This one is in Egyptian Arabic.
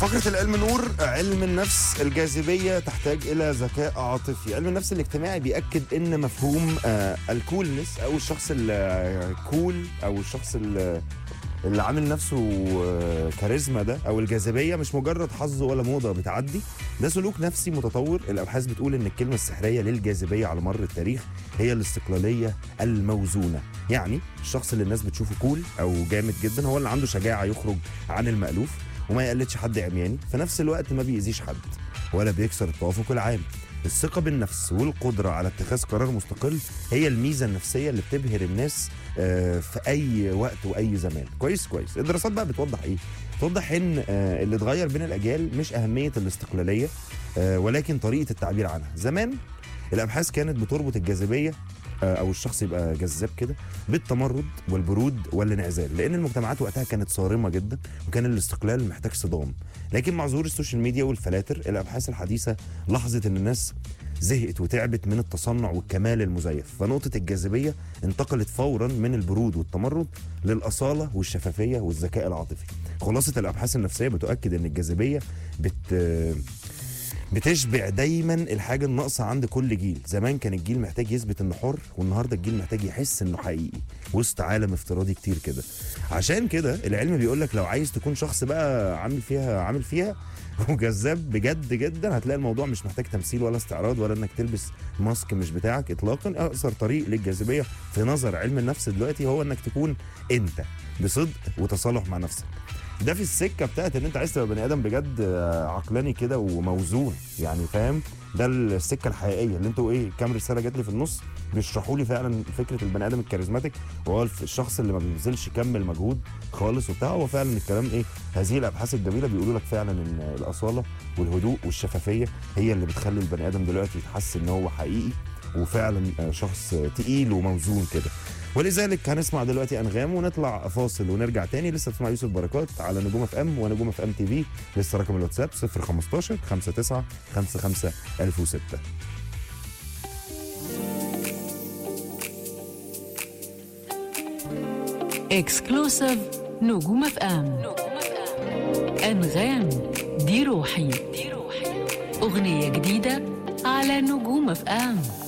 فقرة العلم نور علم النفس الجاذبية تحتاج إلى ذكاء عاطفي علم النفس الاجتماعي بيأكد إن مفهوم آه الكولنس أو الشخص الكول أو الشخص ال- اللي عامل نفسه آه، كاريزما ده أو الجاذبية مش مجرد حظ ولا موضة بتعدي ده سلوك نفسي متطور الأبحاث بتقول إن الكلمة السحرية للجاذبية على مر التاريخ هي الاستقلالية الموزونة يعني الشخص اللي الناس بتشوفه كول أو جامد جدا هو اللي عنده شجاعة يخرج عن المألوف وما يقلدش حد عمياني في نفس الوقت ما بيأذيش حد ولا بيكسر التوافق العام الثقة بالنفس والقدرة على اتخاذ قرار مستقل هي الميزة النفسية اللي بتبهر الناس آه، في أي وقت وأي زمان كويس كويس الدراسات بقى بتوضح إيه توضح إن آه، اللي اتغير بين الأجيال مش أهمية الاستقلالية آه، ولكن طريقة التعبير عنها زمان الأبحاث كانت بتربط الجاذبية آه، او الشخص يبقى جذاب كده بالتمرد والبرود والانعزال لان المجتمعات وقتها كانت صارمه جدا وكان الاستقلال محتاج صدام لكن مع ظهور السوشيال ميديا والفلاتر الابحاث الحديثه لاحظت ان الناس زهقت وتعبت من التصنع والكمال المزيف فنقطة الجاذبية انتقلت فورا من البرود والتمرد للأصالة والشفافية والذكاء العاطفي خلاصة الأبحاث النفسية بتؤكد أن الجاذبية بت بتشبع دايما الحاجه الناقصه عند كل جيل زمان كان الجيل محتاج يثبت انه حر والنهارده الجيل محتاج يحس انه حقيقي وسط عالم افتراضي كتير كده عشان كده العلم بيقول لك لو عايز تكون شخص بقى عامل فيها عامل فيها وجذاب بجد جدا هتلاقي الموضوع مش محتاج تمثيل ولا استعراض ولا انك تلبس ماسك مش بتاعك اطلاقا اقصر طريق للجاذبيه في نظر علم النفس دلوقتي هو انك تكون انت بصدق وتصالح مع نفسك ده في السكه بتاعت ان انت عايز تبقى بني ادم بجد آه، عقلاني كده وموزون يعني فاهم ده السكه الحقيقيه اللي انتوا ايه كام رساله جات لي في النص بيشرحوا لي فعلا فكره البني ادم الكاريزماتيك وهو الف- الشخص اللي ما بيبذلش كم المجهود خالص وبتاع هو فعلا الكلام ايه هذه الابحاث الجميله بيقولوا لك فعلا ان الاصاله والهدوء والشفافيه هي اللي بتخلي البني ادم دلوقتي يتحس ان هو حقيقي وفعلا آه، شخص آه، تقيل وموزون كده ولذلك هنسمع دلوقتي انغام ونطلع فاصل ونرجع تاني لسه بتسمع يوسف بركات على نجوم اف ام ونجوم اف ام تي في لسه رقم الواتساب 015 59 55 1006 اكسكلوسيف نجوم اف ام انغام دي روحي اغنيه جديده على نجوم اف ام